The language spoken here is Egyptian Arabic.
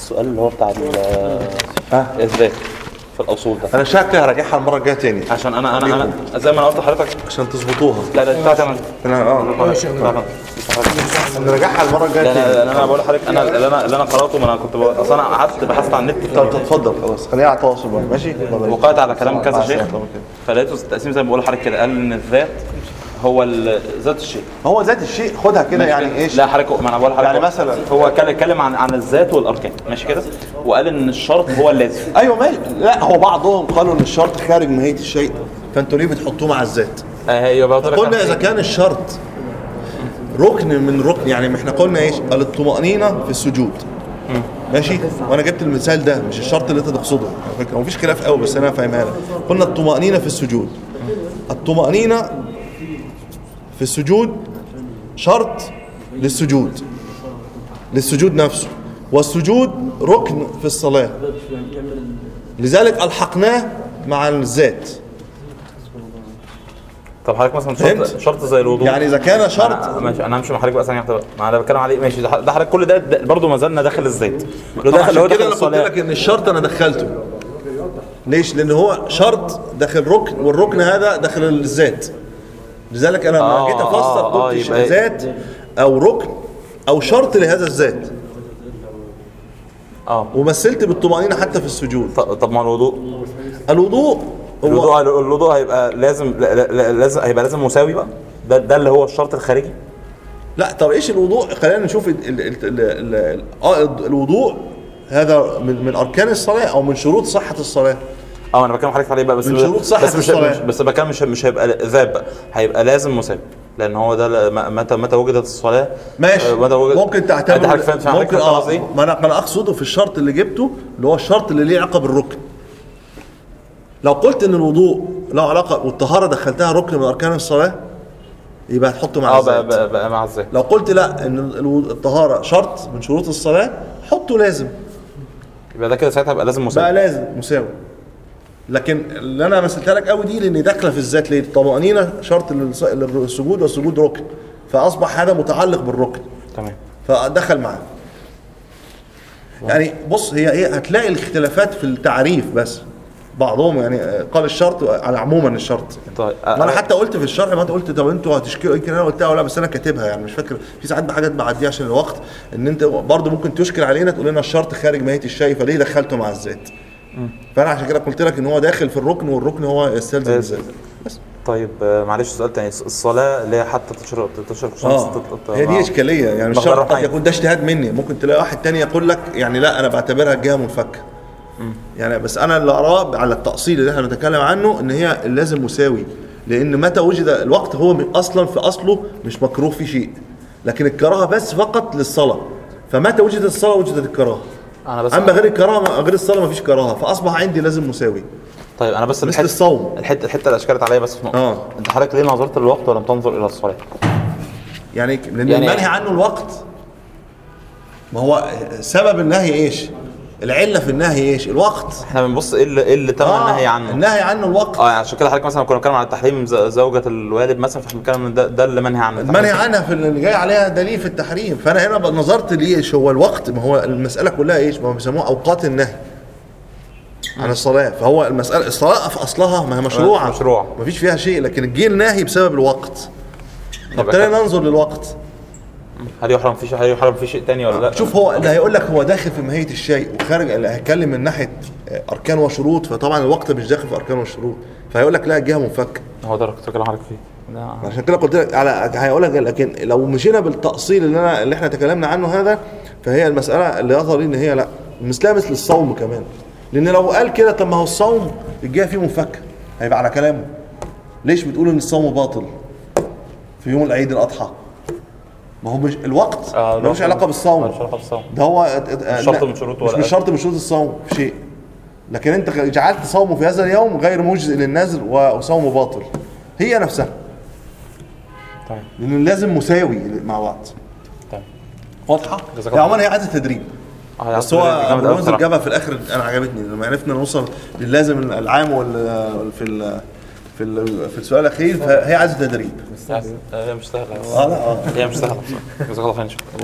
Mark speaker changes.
Speaker 1: السؤال اللي هو بتاع ال-
Speaker 2: ها
Speaker 1: الذات في الاصول ده
Speaker 2: انا شكلي هراجعها المره الجايه تاني
Speaker 1: عشان انا انا انا زي ما انا قلت لحضرتك
Speaker 2: عشان تظبطوها
Speaker 1: لا لا بتاعتي انا
Speaker 2: انا اه نراجعها المره الجايه
Speaker 1: لا
Speaker 2: تاني
Speaker 1: لا انا بقول لحضرتك انا اللي انا اللي انا قراته ما انا كنت بقول- اصل انا قعدت بحثت على النت
Speaker 2: طب اتفضل خلاص خلينا على التواصل بقى ماشي
Speaker 1: وقعت على كلام كذا
Speaker 2: مع
Speaker 1: شيخ
Speaker 2: السلامة كده.
Speaker 1: فلقيته التقسيم زي ما بقول لحضرتك كده قال ان الذات هو ال- ذات الشيء
Speaker 2: هو ذات الشيء خدها كده يعني ايش
Speaker 1: لا حضرتك ما انا بقول لحضرتك
Speaker 2: يعني مثلا
Speaker 1: هو كان اتكلم عن عن الذات والاركان ماشي كده وقال ان الشرط هو اللازم
Speaker 2: ايوه ماشي لا هو بعضهم قالوا ان الشرط خارج ماهيه الشيء فانتوا ليه بتحطوه مع الذات
Speaker 1: آه، هي بقى
Speaker 2: قلنا اذا كان الشرط ركن من ركن يعني احنا قلنا ايش قال الطمأنينة في السجود ماشي وانا جبت المثال ده مش الشرط اللي انت تقصده على فكره مفيش خلاف قوي بس انا فاهمها لك قلنا الطمأنينة في السجود الطمأنينة في السجود شرط للسجود للسجود نفسه والسجود ركن في الصلاة لذلك ألحقناه مع الذات
Speaker 1: طب حضرتك مثلا
Speaker 2: فهمت؟
Speaker 1: شرط شرط زي الوضوء
Speaker 2: يعني إذا كان شرط
Speaker 1: أنا ماشي انا همشي مع حضرتك بقى ثانيه واحده بقى ما انا بتكلم عليه ماشي ده ده حضرتك كل ده, ده برضه ما زلنا داخل الذات لو داخل
Speaker 2: عشان
Speaker 1: هو
Speaker 2: كده
Speaker 1: داخل
Speaker 2: انا قلت
Speaker 1: الصلاه
Speaker 2: لك ان الشرط انا دخلته ليش لان هو شرط داخل ركن والركن هذا داخل الذات لذلك انا لما
Speaker 1: آه،
Speaker 2: جيت افسر
Speaker 1: آه، آه،
Speaker 2: قلت
Speaker 1: يبقى-
Speaker 2: ذات او ركن او شرط لهذا الذات
Speaker 1: اه
Speaker 2: ومثلت بالطمأنينة حتى في السجود
Speaker 1: ط- طب ما الوضوء
Speaker 2: الوضوء هو
Speaker 1: الوضوء الوضوء هيبقى لازم لا- لا- لا- لازم هيبقى لازم مساوي بقى ده ده اللي هو الشرط الخارجي
Speaker 2: لا طب ايش الوضوء خلينا نشوف ال ال ال ال ال آه، الوضوء هذا من من اركان الصلاه او من شروط صحه الصلاه
Speaker 1: اه انا بتكلم حضرتك عليه بقى بس
Speaker 2: من شروط صحة
Speaker 1: بس مش
Speaker 2: الصلاة.
Speaker 1: مش- بس بكلم مش مش هيبقى ذات بقى هيبقى لازم مساوي لان هو ده ل- م- متى متى وجدت الصلاه
Speaker 2: ماشي
Speaker 1: آه، متى وجد
Speaker 2: ممكن
Speaker 1: أنت حضرتك
Speaker 2: تعتبر
Speaker 1: فاهم فاهم حضرتك
Speaker 2: ممكن
Speaker 1: فاهم قصدي
Speaker 2: اه
Speaker 1: إيه؟
Speaker 2: ما انا ما انا اقصده في الشرط اللي جبته اللي هو الشرط اللي ليه علاقه بالركن لو قلت ان الوضوء له علاقه والطهاره دخلتها ركن من اركان الصلاه يبقى هتحطه مع
Speaker 1: اه بقى,
Speaker 2: الذات
Speaker 1: بقى, بقى مع الذات
Speaker 2: لو قلت لا ان الو- الطهاره شرط من شروط الصلاه حطه لازم
Speaker 1: يبقى ده كده ساعتها هيبقى لازم
Speaker 2: بقى
Speaker 1: مساوي
Speaker 2: لازم مساوي لكن اللي انا مثلتها لك قوي دي لان داخله في الذات ليه الطمانينه شرط للص- للسجود والسجود ركن فاصبح هذا متعلق بالركن
Speaker 1: تمام
Speaker 2: فدخل معاه يعني بص هي ايه هتلاقي الاختلافات في التعريف بس بعضهم يعني آه، قال الشرط على عموما الشرط
Speaker 1: طيب
Speaker 2: ما انا حتى قلت في الشرح ما انت قلت طب انتوا هتشكلوا يمكن انا قلتها ولا بس انا كاتبها يعني مش فاكر في ساعات بحاجات بعديها عشان الوقت ان انت برضه ممكن تشكل علينا تقول لنا الشرط خارج ماهيه الشيء فليه دخلته مع الذات فانا عشان كده قلت لك ان هو داخل في الركن والركن هو يستلزم
Speaker 1: بس.
Speaker 2: الذات بس
Speaker 1: طيب آه، معلش سؤال تاني الصلاه اللي هي حتى تشرب تشرب شمس
Speaker 2: اه
Speaker 1: تط-
Speaker 2: هي دي اشكاليه يعني مش
Speaker 1: مقدار
Speaker 2: شرط قد
Speaker 1: رحيم.
Speaker 2: يكون ده اجتهاد مني ممكن تلاقي واحد تاني يقول لك يعني لا انا بعتبرها جهه منفكه يعني بس انا اللي اراه على التاصيل اللي احنا بنتكلم عنه ان هي لازم مساوي لان متى وجد الوقت هو من- اصلا في اصله مش مكروه في شيء لكن الكراهه بس فقط للصلاه فمتى وجدت الصلاه وجدت الكراهه
Speaker 1: انا بس
Speaker 2: اما غير الكراهه غير الصلاه ما فيش كراهه فاصبح عندي لازم مساوي
Speaker 1: طيب انا بس
Speaker 2: مثل
Speaker 1: الحتة-
Speaker 2: الصوم.
Speaker 1: الحته الحته اللي اشكلت عليا بس في نقطه
Speaker 2: آه.
Speaker 1: انت حضرتك ليه نظرت للوقت ولم تنظر الى الصلاه
Speaker 2: يعني لان
Speaker 1: يعني-
Speaker 2: المنهي عنه الوقت ما هو سبب النهي ايش العله في النهي ايش الوقت
Speaker 1: احنا بنبص ايه اللي ايه اللي تم النهي عنه
Speaker 2: النهي عنه الوقت
Speaker 1: اه يعني عشان كده حضرتك مثلا كنا بنتكلم على تحريم ز- زوجة الوالد مثلا فاحنا بنتكلم إن ده ده اللي منهي عنه
Speaker 2: المنهي عنها في اللي جاي عليها دليل في التحريم فانا هنا بقى نظرت ليه ايش هو الوقت ما هو المساله كلها ايش ما هو بيسموها اوقات النهي عن الصلاه فهو المساله الصلاه في اصلها ما هي مشروعه
Speaker 1: مشروع.
Speaker 2: ما فيش فيها شيء لكن الجيل ناهي بسبب الوقت فابتدينا
Speaker 1: كده.
Speaker 2: ننظر للوقت
Speaker 1: هل يحرم في شيء هل يحرم في شيء تاني ولا لا؟
Speaker 2: شوف هو اللي هيقول لك هو داخل في ماهيه الشيء وخارج اللي هيتكلم من ناحيه آه، اركان وشروط فطبعا الوقت مش داخل في اركان وشروط فهيقول لك لا جهه منفكه
Speaker 1: هو ده اللي كنت بكلم حضرتك فيه ده
Speaker 2: عشان كده قلت لك على هيقول لك لكن لو مشينا بالتاصيل اللي انا اللي احنا تكلمنا عنه هذا فهي المساله اللي يظهر لي ان هي لا مثلها مثل الصوم كمان لان لو قال كده طب ما هو الصوم الجهه فيه منفكه هيبقى على كلامه ليش بتقول ان الصوم باطل في يوم العيد الاضحى ما هو مش الوقت
Speaker 1: آه،
Speaker 2: ملوش
Speaker 1: الوقت
Speaker 2: علاقه بالصوم
Speaker 1: ملوش علاقة بالصوم.
Speaker 2: ده هو
Speaker 1: مش شرط من شروط
Speaker 2: مش
Speaker 1: ولا
Speaker 2: مش شرط من شروط الصوم في شيء لكن انت جعلت صومه في هذا اليوم غير مجزئ للنذر وصومه باطل هي نفسها
Speaker 1: طيب
Speaker 2: لان لازم مساوي مع بعض
Speaker 1: طيب
Speaker 2: واضحه؟
Speaker 1: جزاك
Speaker 2: هي
Speaker 1: الله
Speaker 2: عموما هي عاده تدريب
Speaker 1: اه
Speaker 2: بس هو
Speaker 1: جامد
Speaker 2: ابو
Speaker 1: أوي
Speaker 2: منذر
Speaker 1: بصراحة.
Speaker 2: جابها في الاخر انا عجبتني لما عرفنا نوصل للازم العام وال في ال في ال في السؤال الاخير فهي عاده تدريب
Speaker 1: هي مش سهلة
Speaker 2: اه لا اه
Speaker 1: هي مش سهلة بصراحة جزاك الله خير